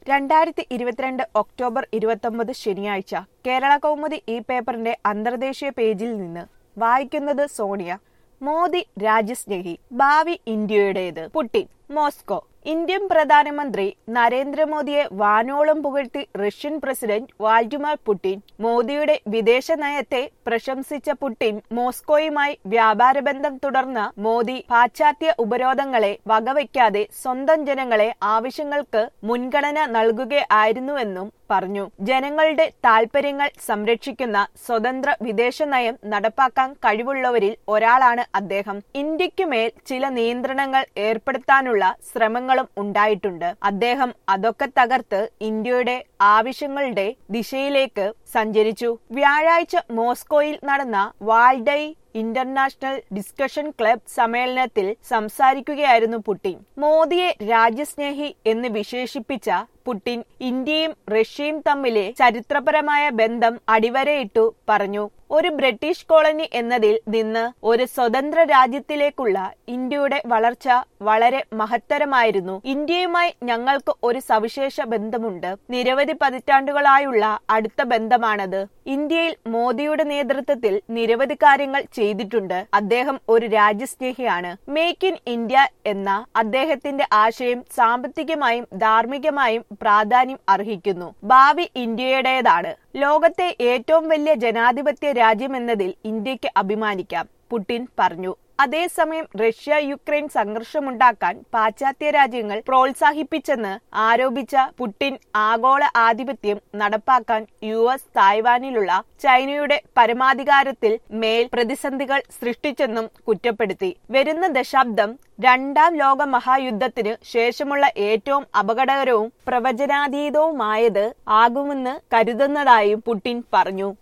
രണ്ടായിരത്തി ഇരുപത്തിരണ്ട് ഒക്ടോബർ ഇരുപത്തൊമ്പത് ശനിയാഴ്ച കേരള കൗമുദി ഈ പേപ്പറിന്റെ അന്തർദേശീയ പേജിൽ നിന്ന് വായിക്കുന്നത് സോണിയ മോദി രാജ്യസ്നേഹി ഭാവി ഇന്ത്യയുടേത് പുടിൻ മോസ്കോ ഇന്ത്യൻ പ്രധാനമന്ത്രി നരേന്ദ്രമോദിയെ വാനോളം പുകഴ്ത്തി റഷ്യൻ പ്രസിഡന്റ് വാൾഡിമാർ പുടിൻ മോദിയുടെ വിദേശ നയത്തെ പ്രശംസിച്ച പുടിൻ മോസ്കോയുമായി വ്യാപാര ബന്ധം തുടർന്ന മോദി പാശ്ചാത്യ ഉപരോധങ്ങളെ വകവയ്ക്കാതെ സ്വന്തം ജനങ്ങളെ ആവശ്യങ്ങൾക്ക് മുൻഗണന നൽകുകയായിരുന്നുവെന്നും പറഞ്ഞു ജനങ്ങളുടെ താൽപര്യങ്ങൾ സംരക്ഷിക്കുന്ന സ്വതന്ത്ര വിദേശ നയം നടപ്പാക്കാൻ കഴിവുള്ളവരിൽ ഒരാളാണ് അദ്ദേഹം ഇന്ത്യക്കുമേൽ ചില നിയന്ത്രണങ്ങൾ ഏർപ്പെടുത്താനുള്ള ശ്രമങ്ങളും ഉണ്ടായിട്ടുണ്ട് അദ്ദേഹം അതൊക്കെ തകർത്ത് ഇന്ത്യയുടെ ആവശ്യങ്ങളുടെ ദിശയിലേക്ക് സഞ്ചരിച്ചു വ്യാഴാഴ്ച മോസ്കോയിൽ നടന്ന വാൾഡൈ ഇന്റർനാഷണൽ ഡിസ്കഷൻ ക്ലബ് സമ്മേളനത്തിൽ സംസാരിക്കുകയായിരുന്നു പുടിൻ മോദിയെ രാജ്യസ്നേഹി എന്ന് വിശേഷിപ്പിച്ച പുടിൻ ഇന്ത്യയും റഷ്യയും തമ്മിലെ ചരിത്രപരമായ ബന്ധം അടിവരയിട്ടു പറഞ്ഞു ഒരു ബ്രിട്ടീഷ് കോളനി എന്നതിൽ നിന്ന് ഒരു സ്വതന്ത്ര രാജ്യത്തിലേക്കുള്ള ഇന്ത്യയുടെ വളർച്ച വളരെ മഹത്തരമായിരുന്നു ഇന്ത്യയുമായി ഞങ്ങൾക്ക് ഒരു സവിശേഷ ബന്ധമുണ്ട് നിരവധി പതിറ്റാണ്ടുകളായുള്ള അടുത്ത ബന്ധമാണത് ഇന്ത്യയിൽ മോദിയുടെ നേതൃത്വത്തിൽ നിരവധി കാര്യങ്ങൾ ചെയ്തിട്ടുണ്ട് അദ്ദേഹം ഒരു രാജ്യസ്നേഹിയാണ് മേക്ക് ഇൻ ഇന്ത്യ എന്ന അദ്ദേഹത്തിന്റെ ആശയം സാമ്പത്തികമായും ധാർമ്മികമായും പ്രാധാന്യം അർഹിക്കുന്നു ഭാവി ഇന്ത്യയുടേതാണ് ലോകത്തെ ഏറ്റവും വലിയ ജനാധിപത്യ രാജ്യമെന്നതിൽ ഇന്ത്യക്ക് അഭിമാനിക്കാം പുടിൻ പറഞ്ഞു അതേസമയം റഷ്യ യുക്രൈൻ സംഘർഷമുണ്ടാക്കാൻ പാശ്ചാത്യ രാജ്യങ്ങൾ പ്രോത്സാഹിപ്പിച്ചെന്ന് ആരോപിച്ച പുടിൻ ആഗോള ആധിപത്യം നടപ്പാക്കാൻ യു എസ് തായ്വാനിലുള്ള ചൈനയുടെ പരമാധികാരത്തിൽ മേൽ പ്രതിസന്ധികൾ സൃഷ്ടിച്ചെന്നും കുറ്റപ്പെടുത്തി വരുന്ന ദശാബ്ദം രണ്ടാം ലോക മഹായുദ്ധത്തിന് ശേഷമുള്ള ഏറ്റവും അപകടകരവും പ്രവചനാതീതവുമായത് ആകുമെന്ന് കരുതുന്നതായും പുടിൻ പറഞ്ഞു